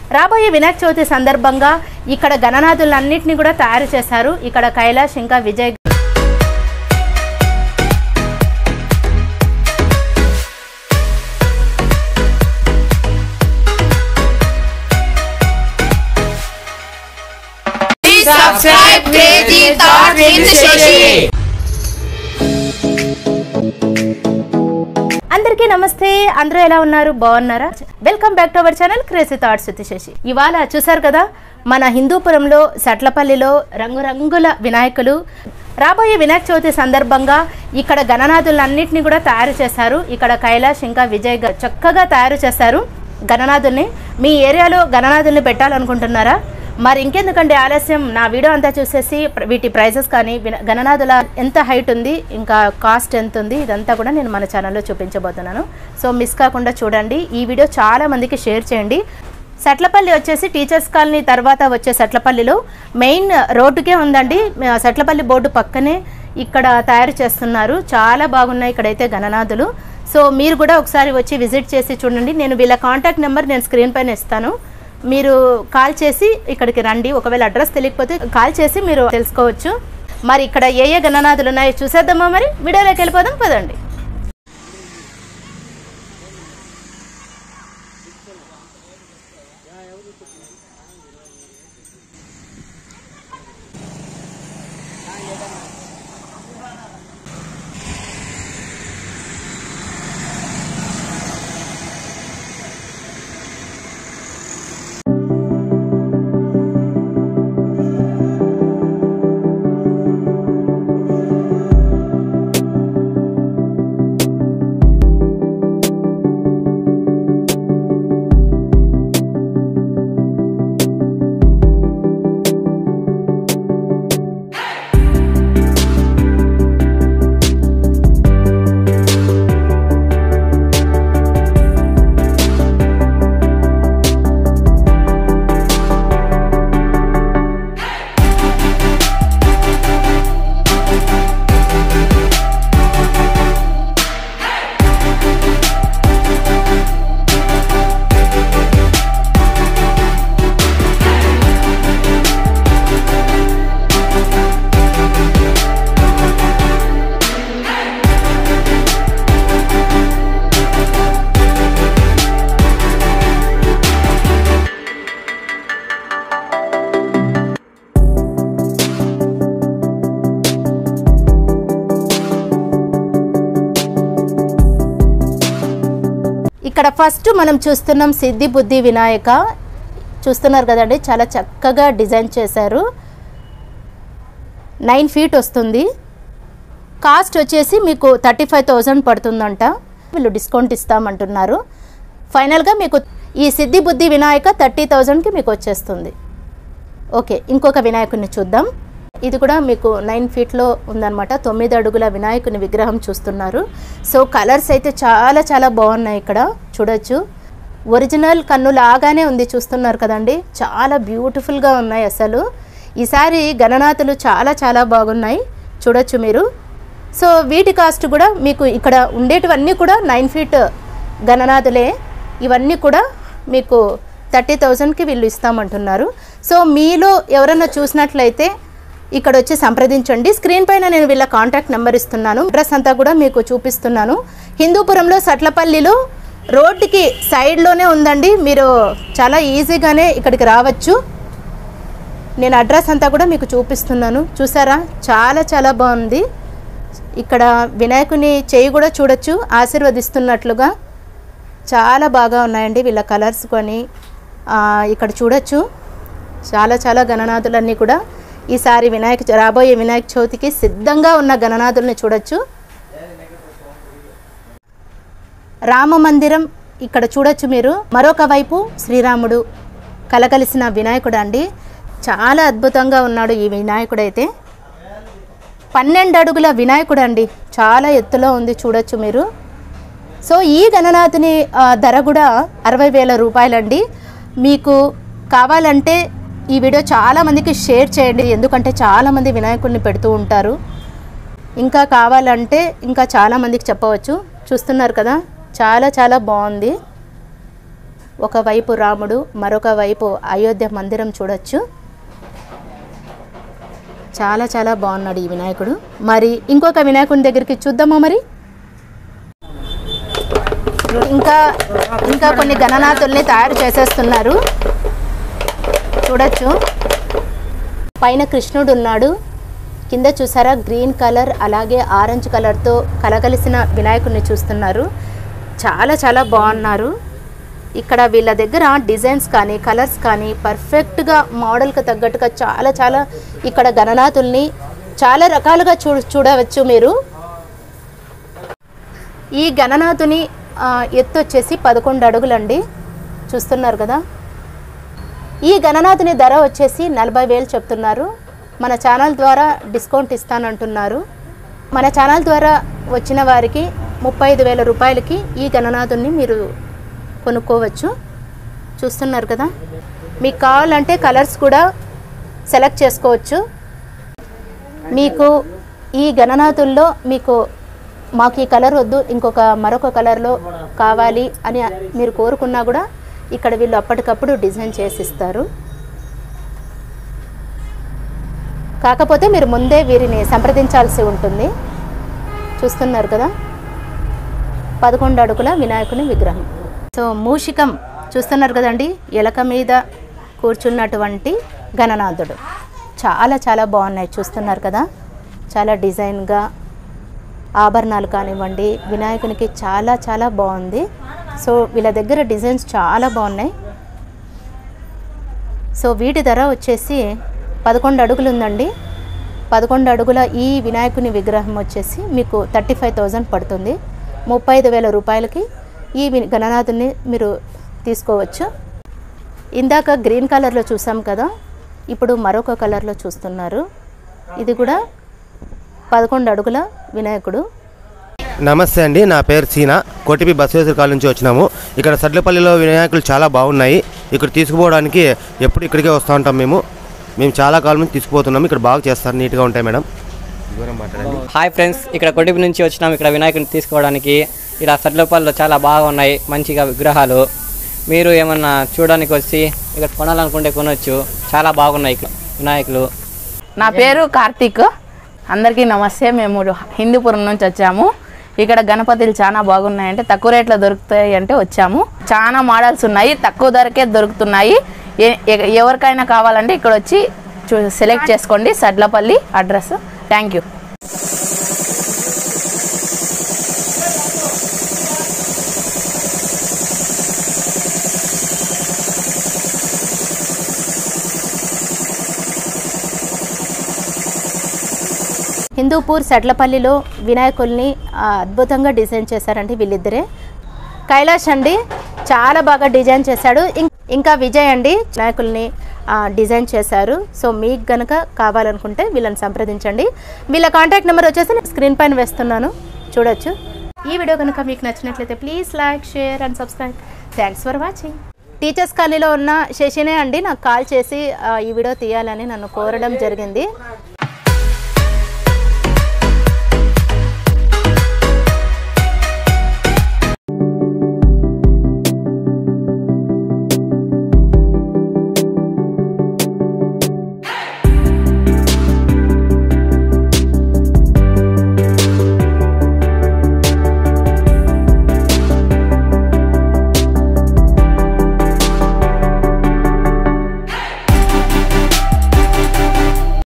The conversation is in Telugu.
రాబోయే వినాయక చవితి సందర్భంగా ఇక్కడ గణనాథులన్నింటినీ కూడా తయారు చేశారు ఇక్కడ కైలాష్ ఇంకా Vijay Please subscribe Crazy Thoughts with Shashi. అందరికీ నమస్తే అందరూ ఎలా ఉన్నారు బాగున్నారా welcome back to our channel crazy thoughts with Shashi ఇవాళ చూసారు కదా మన హిందూపురంలో సట్లపల్లిలో రంగురంగుల వినాయకులు రాబోయే వినాయక చవితి సందర్భంగా ఇక్కడ గణనాథులన్నింటినీ కూడా తయారు చేశారు ఇక్కడ కైలాష్ ఇంకా విజయ్ గారు చక్కగా తయారు చేశారు గణనాథుల్ని మీ ఏరియాలో గణనాథుల్ని పెట్టాలనుకుంటున్నారా మరి ఇంకెందుకండి ఆలస్యం నా వీడియో అంతా చూసేసి ప్ర- వీటి ప్రైజెస్ కానీ విన- గణనాథుల ఎంత హైట్ ఉంది ఇంకా కాస్ట్ ఎంత ఉంది ఇదంతా కూడా నేను మన ఛానల్లో చూపించబోతున్నాను సో మిస్ కాకుండా చూడండి ఈ వీడియో చాలా మందికి షేర్ చేయండి సట్లపల్లి వచ్చేసి టీచర్స్ కాలనీ తర్వాత వచ్చే సట్లపల్లిలో మెయిన్ రోడ్డుకే ఉందండి మ- సట్లపల్లి బోర్డు పక్కనే ఇక్కడ తయారు చేస్తున్నారు చాలా బాగున్నాయి ఇక్కడైతే గణనాథులు సో మీరు కూడా ఒకసారి వచ్చి విజిట్ చేసి చూడండి నేను వీళ్ళ కాంటాక్ట్ నెంబర్ నేను స్క్రీన్ పైన ఇస్తాను మీరు కాల్ చేసి ఇక్కడికి రండి ఒకవేళ అడ్రస్ తెలియకపోతే కాల్ చేసి మీరు తెలుసుకోవచ్చు మరి ఇక్కడ ఏ ఏ గణనాథులు ఉన్నాయో చూసేద్దామా మరి వీడియోలోకి వెళ్ళిపోదాం పదండి ఇక్కడ ఫస్ట్ మనం చూస్తున్నాం సిద్ధి బుద్ధి వినాయక చూస్తున్నారు కదండి చాలా చక్కగా డిజైన్ చేశారు నైన్ ఫీట్ వస్తుంది కాస్ట్ వచ్చేసి మీకు థర్టీ ఫైవ్ థౌజండ్ పడుతుందంట వీళ్ళు డిస్కౌంట్ ఇస్తామంటున్నారు ఫైనల్గా మీకు ఈ సిద్ధి బుద్ధి వినాయక థర్టీ థౌజండ్కి మీకు వచ్చేస్తుంది ఓకే ఇంకొక వినాయకుడిని చూద్దాం ఇది కూడా మీకు నైన్ ఫీట్లో ఉందన్నమాట తొమ్మిది అడుగుల వినాయకుని విగ్రహం చూస్తున్నారు సో కలర్స్ అయితే చాలా చాలా బాగున్నాయి ఇక్కడ చూడొచ్చు ఒరిజినల్ కన్ను లాగానే ఉంది చూస్తున్నారు కదండి చాలా బ్యూటిఫుల్గా ఉన్నాయి అసలు ఈసారి గణనాథులు చాలా చాలా బాగున్నాయి చూడొచ్చు మీరు సో వీటి కాస్ట్ కూడా మీకు ఇక్కడ ఉండేటివన్నీ కూడా నైన్ ఫీట్ గణనాథులే ఇవన్నీ కూడా మీకు థర్టీ థౌజండ్కి వీళ్ళు ఇస్తామంటున్నారు సో మీలో ఎవరన్నా చూసినట్లయితే ఇక్కడ వచ్చి సంప్రదించండి స్క్రీన్ పైన నేను వీళ్ళ కాంటాక్ట్ నెంబర్ ఇస్తున్నాను అడ్రస్ అంతా కూడా మీకు చూపిస్తున్నాను హిందూపురంలో సట్లపల్లిలో రోడ్డుకి సైడ్లోనే ఉందండి మీరు చాలా ఈజీగానే ఇక్కడికి రావచ్చు నేను అడ్రస్ అంతా కూడా మీకు చూపిస్తున్నాను చూసారా చాలా చాలా బాగుంది ఇక్కడ వినాయకుని చేయి కూడా చూడొచ్చు ఆశీర్వదిస్తున్నట్లుగా చాలా బాగా ఉన్నాయండి వీళ్ళ కలర్స్ కొని ఆ, ఇక్కడ చూడొచ్చు చాలా చాలా గణనాథులన్నీ కూడా ఈసారి వినాయక చ- రాబోయే వినాయక చవితికి సిద్ధంగా ఉన్న గణనాథుల్ని చూడొచ్చు రామ మందిరం ఇక్కడ చూడొచ్చు మీరు మరొక వైపు శ్రీరాముడు కలగలిసిన వినాయకుడు అండి చాలా అద్భుతంగా ఉన్నాడు ఈ వినాయకుడు అయితే పన్నెండు అడుగుల వినాయకుడు అండి చాలా ఎత్తులో ఉంది చూడొచ్చు మీరు సో ఈ గణనాథుని ఆ, ధర కూడా అరవై వేల రూపాయలండి మీకు కావాలంటే ఈ వీడియో చాలామందికి షేర్ చేయండి ఎందుకంటే చాలామంది వినాయకుడిని పెడుతూ ఉంటారు ఇంకా కావాలంటే ఇంకా చాలామందికి చెప్పవచ్చు చూస్తున్నారు కదా చాలా చాలా బాగుంది ఒకవైపు రాముడు మరొక వైపు అయోధ్య మందిరం చూడొచ్చు చాలా చాలా బాగున్నాడు ఈ వినాయకుడు మరి ఇంకొక వినాయకుని దగ్గరికి చూద్దామా మరి ఇంకా ఇంకా కొన్ని గణనాథుల్ని తయారు చేసేస్తున్నారు చూడొచ్చు పైన కృష్ణుడు ఉన్నాడు కింద చూసారా గ్రీన్ కలర్ అలాగే ఆరెంజ్ కలర్తో కలగలిసిన వినాయకుడిని చూస్తున్నారు చాలా చాలా బాగున్నారు ఇక్కడ వీళ్ళ దగ్గర డిజైన్స్ కానీ కలర్స్ కానీ పర్ఫెక్ట్గా మోడల్కి తగ్గట్టుగా చాలా చాలా ఇక్కడ గణనాథుల్ని చాలా రకాలుగా చూ చూడవచ్చు మీరు ఈ గణనాథుని ఆ, ఎత్తు వచ్చేసి పదకొండు అడుగులండి చూస్తున్నారు కదా ఈ గణనాథుని ధర వచ్చేసి నలభై వేలు చెప్తున్నారు మన ఛానల్ ద్వారా డిస్కౌంట్ ఇస్తానంటున్నారు మన ఛానల్ ద్వారా వచ్చిన వారికి ముప్పై ఐదు వేల రూపాయలకి ఈ గణనాథుని మీరు కొనుక్కోవచ్చు చూస్తున్నారు కదా మీకు కావాలంటే కలర్స్ కూడా సెలెక్ట్ చేసుకోవచ్చు మీకు ఈ గణనాథుల్లో మీకు మాకు ఈ కలర్ వద్దు ఇంకొక మరొక కలర్లో కావాలి అని మీరు కోరుకున్నా కూడా ఇక్కడ వీళ్ళు అప్పటికప్పుడు డిజైన్ చేసి ఇస్తారు కాకపోతే మీరు ముందే వీరిని సంప్రదించాల్సి ఉంటుంది చూస్తున్నారు కదా పదకొండు అడుగుల వినాయకుని విగ్రహం సో మూషికం చూస్తున్నారు కదండి ఎలక మీద కూర్చున్నటువంటి గణనాథుడు చాలా చాలా బాగున్నాయి చూస్తున్నారు కదా చాలా డిజైన్గా ఆభరణాలు కానివ్వండి వినాయకునికి చాలా చాలా బాగుంది సో వీళ్ళ దగ్గర డిజైన్స్ చాలా బాగున్నాయి సో వీటి ధర వచ్చేసి పదకొండు అడుగులు ఉందండి పదకొండు అడుగుల ఈ వినాయకుని విగ్రహం వచ్చేసి మీకు థర్టీ ఫైవ్ థౌజండ్ పడుతుంది ముప్పై ఐదు వేల రూపాయలకి ఈ వి- గణనాథుని మీరు తీసుకోవచ్చు ఇందాక గ్రీన్ కలర్లో చూసాం కదా ఇప్పుడు మరొక కలర్లో చూస్తున్నారు ఇది కూడా పదకొండు అడుగుల వినాయకుడు నమస్తే అండి నా పేరు సీనా కోటిపి బసవేశ్వర కాలనీ నుంచి వచ్చినాము ఇక్కడ సడ్లపల్లిలో వినాయకులు చాలా బాగున్నాయి ఇక్కడ తీసుకుపోవడానికి ఎప్పుడు ఇక్కడికే వస్తూ ఉంటాం మేము మేము చాలా కాలం నుంచి తీసుకుపోతున్నాము ఇక్కడ బాగా చేస్తారు నీట్గా ఉంటాయి మేడం దూరం మాట్లాడండి హాయ్ ఫ్రెండ్స్ ఇక్కడ కొడిపి నుంచి వచ్చినాం ఇక్కడ వినాయకుడిని తీసుకోవడానికి ఇలా సడ్లపల్లిలో చాలా బాగా ఉన్నాయి మంచిగా విగ్రహాలు మీరు ఏమన్నా చూడడానికి వచ్చి ఇక్కడ కొనాలనుకుంటే కొనవచ్చు చాలా బాగున్నాయి ఇక్కడ వినాయకులు నా పేరు కార్తీక్ అందరికీ నమస్తే మేము హిందూపురం నుంచి వచ్చాము ఇక్కడ గణపతులు చాలా బాగున్నాయంటే తక్కువ రేట్లో దొరుకుతాయి అంటే వచ్చాము చాలా మోడల్స్ ఉన్నాయి తక్కువ ధరకే దొరుకుతున్నాయి ఏ- ఎ- ఎవరికైనా కావాలంటే ఇక్కడ వచ్చి చూ సెలెక్ట్ చేసుకోండి సడ్లపల్లి అడ్రస్ థ్యాంక్ యూ హిందూపూర్ సెట్లపల్లిలో వినాయకుల్ని ఆ, అద్భుతంగా డిజైన్ చేశారండి వీళ్ళిద్దరే కైలాష్ అండి చాలా బాగా డిజైన్ చేశాడు ఇం- ఇంకా విజయ్ అండి వినాయకుల్ని ఆ, డిజైన్ చేశారు సో మీకు గనక కావాలనుకుంటే వీళ్ళని సంప్రదించండి వీళ్ళ కాంటాక్ట్ నెంబర్ వచ్చేసి నేను స్క్రీన్ పైన వేస్తున్నాను చూడొచ్చు ఈ వీడియో కనుక మీకు నచ్చినట్లయితే please like share and subscribe thanks for watching teachers కాలనీలో ఉన్న శశినే అండి నాకు కాల్ చేసి ఆ, ఈ వీడియో తీయాలని నన్ను కోరడం జరిగింది